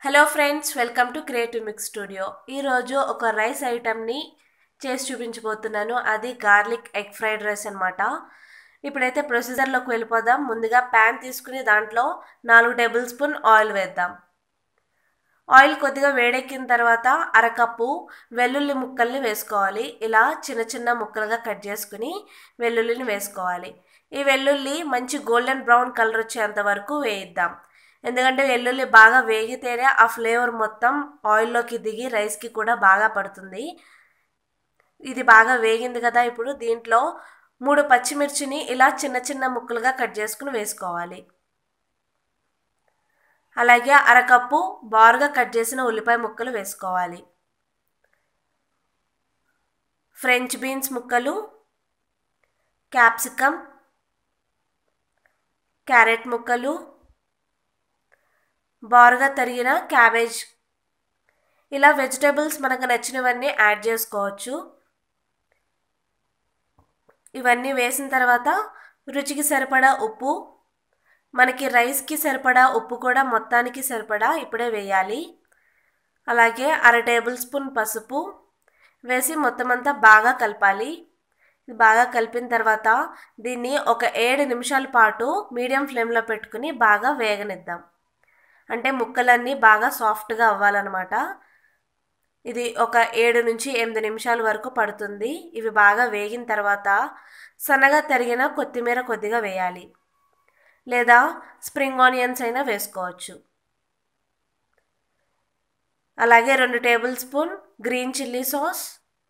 hello friends welcome to creative mix studio ఈరోజు ఒక rice ఐటమ్ని చేసి చూపించబోతున్నాను అది గార్లిక్ ఎగ్ ఫ్రైడ్ రైస్ అనమాట ఇప్పుడైతే ప్రొసీజర్లోకి వెళ్ళిపోదాం ముందుగా ప్యాన్ తీసుకుని దాంట్లో నాలుగు టేబుల్ స్పూన్ ఆయిల్ వేద్దాం ఆయిల్ కొద్దిగా వేడెక్కిన తర్వాత అరకప్పు వెల్లుల్లి ముక్కల్ని వేసుకోవాలి ఇలా చిన్న చిన్న ముక్కలుగా కట్ చేసుకుని వెల్లుల్లిని వేసుకోవాలి ఈ వెల్లుల్లి మంచి గోల్డెన్ బ్రౌన్ కలర్ వచ్చేంత వరకు వేయిద్దాం ఎందుకంటే వెల్లుల్లి బాగా వేగితేనే ఆ ఫ్లేవర్ మొత్తం ఆయిల్లోకి దిగి రైస్కి కూడా బాగా పడుతుంది ఇది బాగా వేగింది కదా ఇప్పుడు దీంట్లో మూడు పచ్చిమిర్చిని ఇలా చిన్న చిన్న ముక్కలుగా కట్ చేసుకుని వేసుకోవాలి అలాగే అరకప్పు బారుగా కట్ చేసిన ఉల్లిపాయ ముక్కలు వేసుకోవాలి ఫ్రెంచ్ బీన్స్ ముక్కలు క్యాప్సికమ్ క్యారెట్ ముక్కలు బారుగా తరిగిన క్యాబేజ్ ఇలా వెజిటేబుల్స్ మనకు నచ్చినవన్నీ యాడ్ చేసుకోవచ్చు ఇవన్నీ వేసిన తర్వాత రుచికి సరిపడా ఉప్పు మనకి రైస్కి సరిపడా ఉప్పు కూడా మొత్తానికి సరిపడా ఇప్పుడే వేయాలి అలాగే అర టేబుల్ స్పూన్ పసుపు వేసి మొత్తం అంతా బాగా కలపాలి ఇది బాగా కలిపిన తర్వాత దీన్ని ఒక ఏడు నిమిషాల పాటు మీడియం ఫ్లేమ్లో పెట్టుకుని బాగా వేగనిద్దాం అంటే ముక్కలన్నీ బాగా సాఫ్ట్గా అవ్వాలన్నమాట ఇది ఒక ఏడు నుంచి ఎనిమిది నిమిషాల వరకు పడుతుంది ఇవి బాగా వేగిన తర్వాత సన్నగా తరిగిన కొత్తిమీర కొద్దిగా వేయాలి లేదా స్ప్రింగ్ ఆనియన్స్ అయినా వేసుకోవచ్చు అలాగే రెండు tablespoon green chilli sauce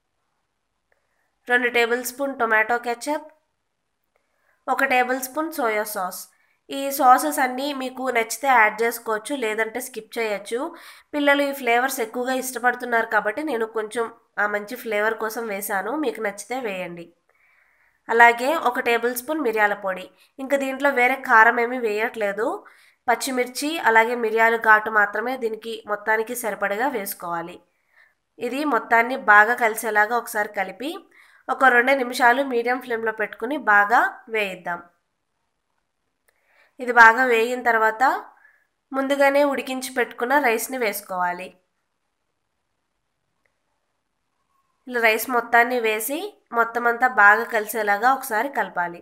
రెండు టేబుల్ స్పూన్ టొమాటో కెచప్ ఒక టేబుల్ స్పూన్ సోయా సాస్ ఈ సాసెస్ అన్నీ మీకు నచ్చితే యాడ్ చేసుకోవచ్చు లేదంటే స్కిప్ చేయొచ్చు పిల్లలు ఈ ఫ్లేవర్స్ ఎక్కువగా ఇష్టపడుతున్నారు కాబట్టి నేను కొంచెం ఆ మంచి ఫ్లేవర్ కోసం వేశాను మీకు నచ్చితే వేయండి అలాగే ఒక టేబుల్ స్పూన్ మిరియాల పొడి ఇంకా దీంట్లో వేరే కారం ఏమీ వేయట్లేదు పచ్చిమిర్చి అలాగే మిరియాలు ఘాటు మాత్రమే దీనికి మొత్తానికి సరిపడగా వేసుకోవాలి ఇది మొత్తాన్ని బాగా కలిసేలాగా ఒకసారి కలిపి ఒక రెండు నిమిషాలు మీడియం ఫ్లేమ్లో పెట్టుకుని బాగా వేయిద్దాం ఇది బాగా వేగిన తర్వాత ముందుగానే ఉడికించి పెట్టుకున్న రైస్ని వేసుకోవాలి ఇలా రైస్ మొత్తాన్ని వేసి మొత్తం అంతా బాగా కలిసేలాగా ఒకసారి కలపాలి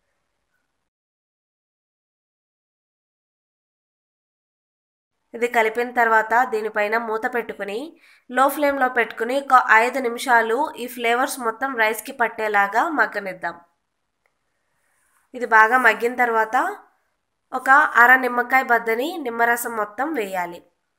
ఇది కలిపిన తర్వాత దీనిపైన మూత పెట్టుకుని లో ఫ్లేమ్లో పెట్టుకుని ఒక ఐదు నిమిషాలు ఈ ఫ్లేవర్స్ మొత్తం రైస్కి పట్టేలాగా మగ్గనిద్దాం ఇది బాగా మగ్గిన తర్వాత ఒక అర నిమ్మకాయ బద్దని నిమ్మరసం మొత్తం వేయాలి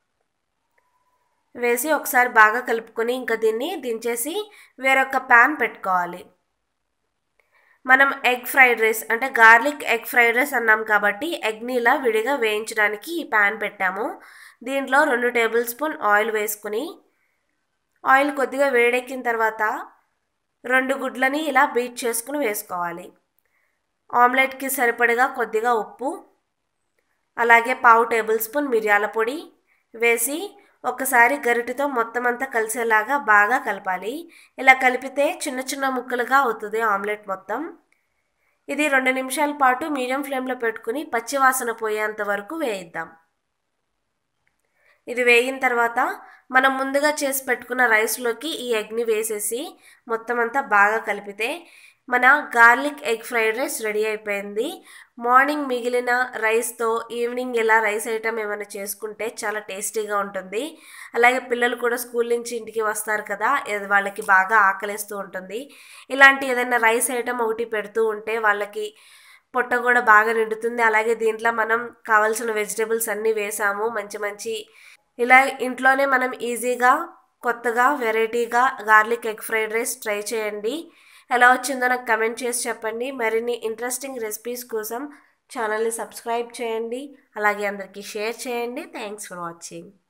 వేసి ఒకసారి బాగా కలుపుకొని ఇంకా దీన్ని దించేసి వేరొక ప్యాన్ పెట్టుకోవాలి మనం ఎగ్ ఫ్రైడ్ రైస్ అంటే గార్లిక్ ఎగ్ ఫ్రైడ్ రైస్ అన్నాం కాబట్టి ఎగ్ని ఇలా విడిగా వేయించడానికి ఈ ప్యాన్ పెట్టాము దీంట్లో రెండు టేబుల్ స్పూన్ ఆయిల్ వేసుకుని ఆయిల్ కొద్దిగా వేడెక్కిన తర్వాత రెండు గుడ్లని ఇలా బీట్ చేసుకుని వేసుకోవాలి ఆమ్లెట్కి సరిపడగా కొద్దిగా ఉప్పు అలాగే పావు టేబుల్ స్పూన్ మిరియాల పొడి వేసి ఒకసారి గరిటెతో మొత్తం అంతా కలిసేలాగా బాగా కలపాలి ఇలా కలిపితే చిన్న చిన్న ముక్కలుగా అవుతుంది ఆమ్లెట్ మొత్తం ఇది రెండు నిమిషాల పాటు మీడియం ఫ్లేమ్లో పెట్టుకుని పచ్చివాసన పోయేంత వరకు వేయిద్దాం ఇది వేగిన తర్వాత మనం ముందుగా చేసి పెట్టుకున్న రైస్లోకి ఈ ఎగ్ని వేసేసి మొత్తం అంతా బాగా కలిపితే మన garlic egg fried rice ready అయిపోయింది మార్నింగ్ మిగిలిన రైస్తో ఈవినింగ్ ఇలా రైస్ ఐటమ్ ఏమైనా చేసుకుంటే చాలా టేస్టీగా ఉంటుంది అలాగే పిల్లలు కూడా స్కూల్ నుంచి ఇంటికి వస్తారు కదా వాళ్ళకి బాగా ఆకలిస్తూ ఉంటుంది ఇలాంటి ఏదైనా రైస్ ఐటమ్ ఒకటి పెడుతూ ఉంటే వాళ్ళకి పొట్ట కూడా బాగా నిండుతుంది అలాగే దీంట్లో మనం కావాల్సిన వెజిటేబుల్స్ అన్నీ వేసాము మంచి మంచి ఇలా ఇంట్లోనే మనం ఈజీగా కొత్తగా వెరైటీగా garlic egg fried rice try చేయండి ఎలా వచ్చిందో నాకు కమెంట్ చేసి చెప్పండి మరిన్ని ఇంట్రెస్టింగ్ రెసిపీస్ కోసం ఛానల్ని సబ్స్క్రైబ్ చేయండి అలాగే అందరికీ షేర్ చేయండి థ్యాంక్స్ ఫర్ వాచింగ్